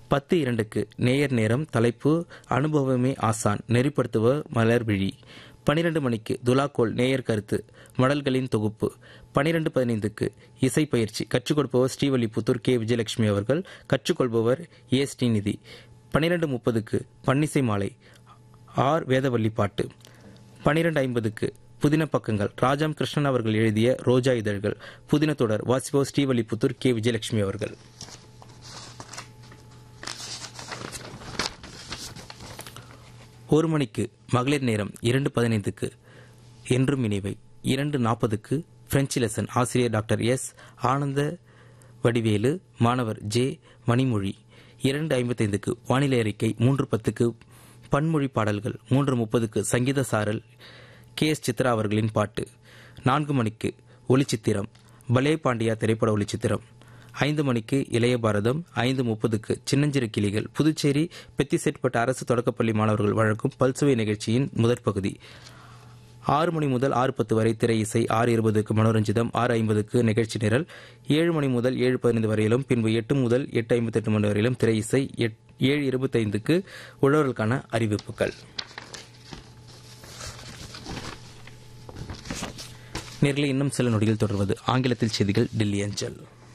பத்து இரண்டுக்கு நேயர் நேரம் தலைப்பு அனுபவமே ஆசான் நெறிப்படுத்துவர் மலர்விழி பனிரெண்டு மணிக்கு துலாக்கோல் நேயர் கருத்து மடல்களின் தொகுப்பு பனிரெண்டு பதினைந்துக்கு இசை பயிற்சி கற்றுக் கொடுப்பவர் ஸ்ரீவல்லிபுத்தூர் கே விஜயலட்சுமி அவர்கள் கற்றுக்கொள்பவர் ஏ ஸ்ரீநிதி பனிரெண்டு முப்பதுக்கு பன்னிசை மாலை ஆர் வேதவல்லி பாட்டு பனிரெண்டு ஐம்பதுக்கு புதின பக்கங்கள் ராஜாம் கிருஷ்ணன் அவர்கள் எழுதிய ரோஜா இதழ்கள் புதின தொடர் வாசிபோ ஸ்ரீவல்லிபுத்தூர் கே விஜயலட்சுமி அவர்கள் ஒரு மணிக்கு மகளிர் நேரம் இரண்டு பதினைந்துக்கு என்றும் இனிவை இரண்டு நாற்பதுக்கு பிரெஞ்சு லெசன் ஆசிரியர் டாக்டர் எஸ் ஆனந்த வடிவேலு மாணவர் ஜே மணிமொழி இரண்டு ஐம்பத்தைந்துக்கு வானிலை அறிக்கை மூன்று பத்துக்கு பன்மொழி பாடல்கள் மூன்று முப்பதுக்கு சங்கீத சாரல் கே எஸ் சித்ரா அவர்களின் பாட்டு நான்கு மணிக்கு ஒளிச்சித்திரம் பலே பாண்டியா திரைப்பட ஒளிச்சித்திரம் ஐந்து மணிக்கு இளைய பாரதம் ஐந்து முப்பதுக்கு சின்னஞ்சிறு கிளிகள் புதுச்சேரி பெத்திசெட்பட்ட அரசு தொடக்கப்பள்ளி மாணவர்கள் வழங்கும் பல்சுவை நிகழ்ச்சியின் முதற் பகுதி ஆறு மணி முதல் ஆறு பத்து வரை திரை இசை ஆறு இருபதுக்கு மனோரஞ்சிதம் ஆறு ஐம்பதுக்கு நிகழ்ச்சி நிரல் ஏழு மணி முதல் ஏழு பதினைந்து வரையிலும் பின்பு எட்டு முதல் எட்டு ஐம்பத்தெட்டு மணி வரையிலும் திரை இசை எட்- ஏழு இருபத்தைந்துக்கு உழவர்களுக்கான அறிவிப்புகள் நேர்களை இன்னும் சில நொடிகள் தொடர்வது ஆங்கிலத்தில் செய்திகள் டெல்லி அஞ்சல்